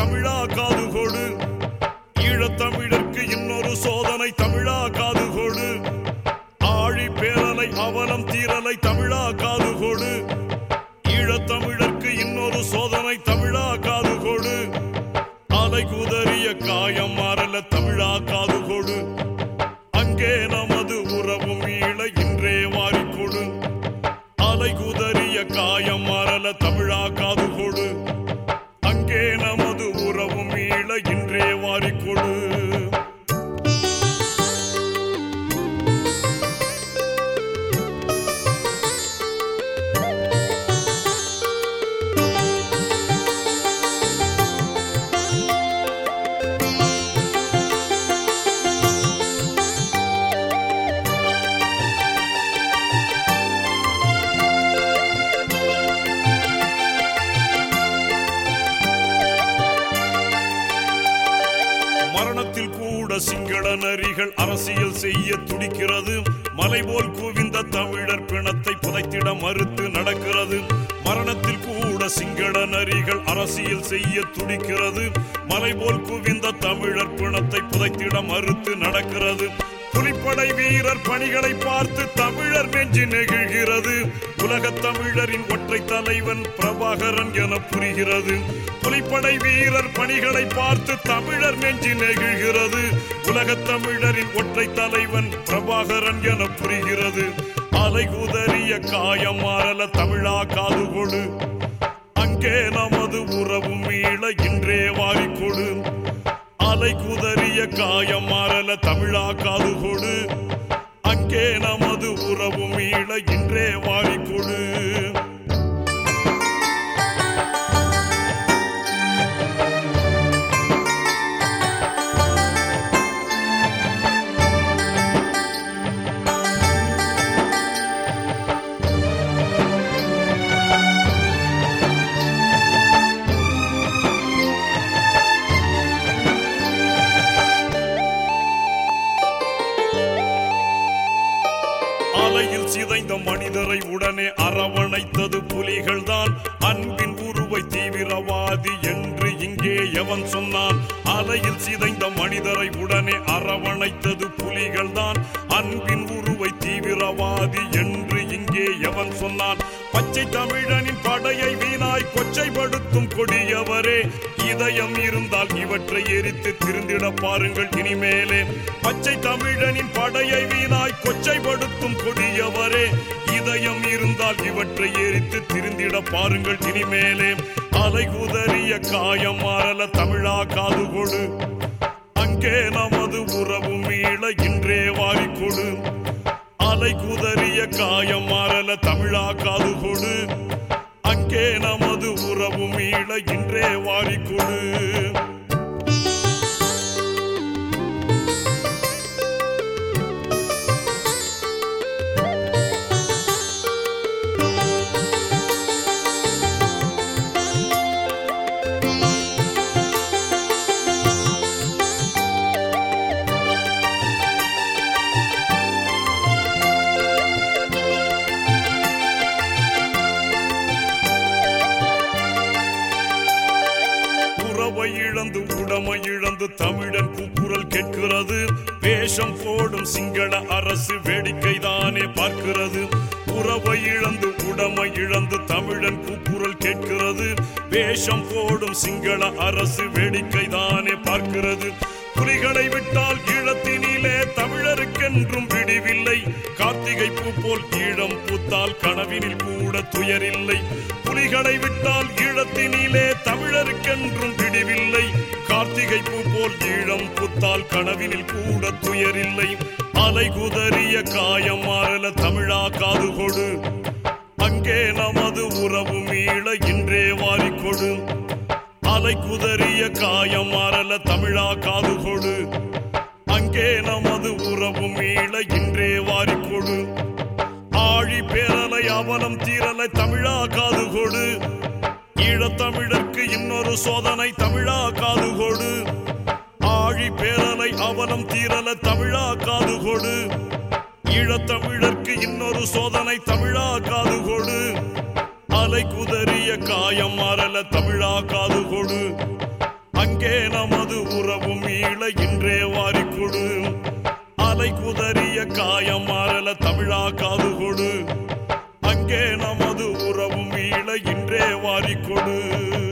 தமிழா காது கொடு ஈழத்தமிழர்க்கு இன்னொரு சோதனை தமிழா காது கொடு ஆழி பேரலை அவலம் தீரலை தமிழா காது கொடு ஈழத்தமிழர்க்கு இன்னொரு சோதனை தமிழா காது கொடு அலை குதறிய காயம் மாறல தமிழா காது கொடு அங்கே நமது உறவும் ஈழ இன்றே வாரிக்கொடு அலை குதறிய காயம் மாறல தமிழா காது கொடு அங்கே நமது உறவும் ஈழ இன்றே வாரிக்கொடு மரணத்தில் கூட சிங்கள நரிகள் அரசியல் செய்ய துடிக்கிறது மலை போல் குவிந்த தமிழர் பிணத்தை புதைத்திட மறுத்து நடக்கிறது மரணத்தில் கூட சிங்கள நரிகள் அரசியல் செய்ய துடிக்கிறது மலை போல் குவிந்த தமிழர் பிணத்தை புதைத்திட மறுத்து நடக்கிறது புலிப்படை வீரர் பணிகளை பார்த்து தமிழர் நெஞ்சு நெகிழ்கிறது உலகத் தமிழரின் ஒற்றை தலைவன் பிரபாகரன் என புரிகிறது புலிப்படை வீரர் பணிகளை பார்த்து தமிழர் நெஞ்சு நெகிழ்கிறது உலகத் தமிழரின் ஒற்றை தலைவன் பிரபாகரன் என புரிகிறது அலை குதறிய காயம் மாறல தமிழா காது கொடு அங்கே நமது உறவும் மீள இன்றே வாரிக்கொடு அலை குதறிய காயம் மாறல தமிழா காது கொடு அங்கே நமது உறவும் மீள இன்றே வாரிக்கொடு அலையில் சிதைந்த மனிதரை உடனே அரவணைத்தது புலிகள் தான் அன்பின் உருவை தீவிரவாதி என்று இங்கே எவன் சொன்னான் அலையில் சிதைந்த மனிதரை உடனே அரவணைத்தது புலிகள் தான் அன்பின் உருவை தீவிரவாதி என்று இங்கே எவன் சொன்னான் பச்சை தமிழனின் படையை வீணாய் கொச்சைப்படுத்தும் கொடியவரே இதயம் இருந்தால் இவற்றை எரித்து திருந்திட பாருங்கள் இனிமேலே பச்சை தமிழனின் படையை வீணாய் கொச்சைப்படுத்தும் கொடியவரே இதயம் இருந்தால் இவற்றை எரித்து திருந்திட பாருங்கள் இனிமேலே அலை குதறிய காயம் மாறல தமிழா காது கொடு அங்கே நமது உறவு மீள இன்றே வாரிக்கொடு அலை குதறிய காயம் மாறல தமிழா காது கொடு அங்கே நமது உறவு மீள இன்றே வாரிக்கொடு உறவை இழந்து உடமை இழந்து தமிழன் கூக்குரல் கேட்கிறது வேஷம் போடும் சிங்கள அரசு வேடிக்கை தானே பார்க்கிறது உறவை இழந்து உடமை இழந்து தமிழன் கூக்குரல் கேட்கிறது வேஷம் போடும் சிங்கள அரசு வேடிக்கை தானே பார்க்கிறது புலிகளை விட்டால் ஈழத்தினிலே தமிழருக்கென்றும் விடிவில்லை கார்த்திகை பூ போல் ஈழம் பூத்தால் கனவினில் கூட துயரில்லை புலிகளை விட்டால் ஈழத்தினிலே தமிழருக்கென்றும் விடிவில்லை கார்த்திகை பூ போல் ஈழம் பூத்தால் கனவினில் கூட துயரில்லை அலை குதறிய காயம் மாறல தமிழா காது கொடு அங்கே நமது உறவு மீள இன்றே வாரிக்கொடு அலை குதறிய காயம் மாறல தமிழா காது கொடு அங்கே நமது உறவு மீள இன்றே வாரிக்கொடு ஆழி பேரலை அவலம் தீரலை தமிழா காது கொடு ஈழத்தமிழர்க்கு இன்னொரு சோதனை தமிழா காது கொடு ஆழி பேரலை அவலம் தீரல தமிழா காது கொடு ஈழத்தமிழர்க்கு இன்னொரு சோதனை தமிழா காது கொடு அலை குதறிய காயம் மாறல தமிழா காது கொடு அங்கே நமது உறவும் மீள இன்றே வாரிக்கொடு அலை குதறிய காயம் மாறல தமிழா காது கொடு அங்கே நமது உறவும் மீள இன்றே வாரிக்கொடு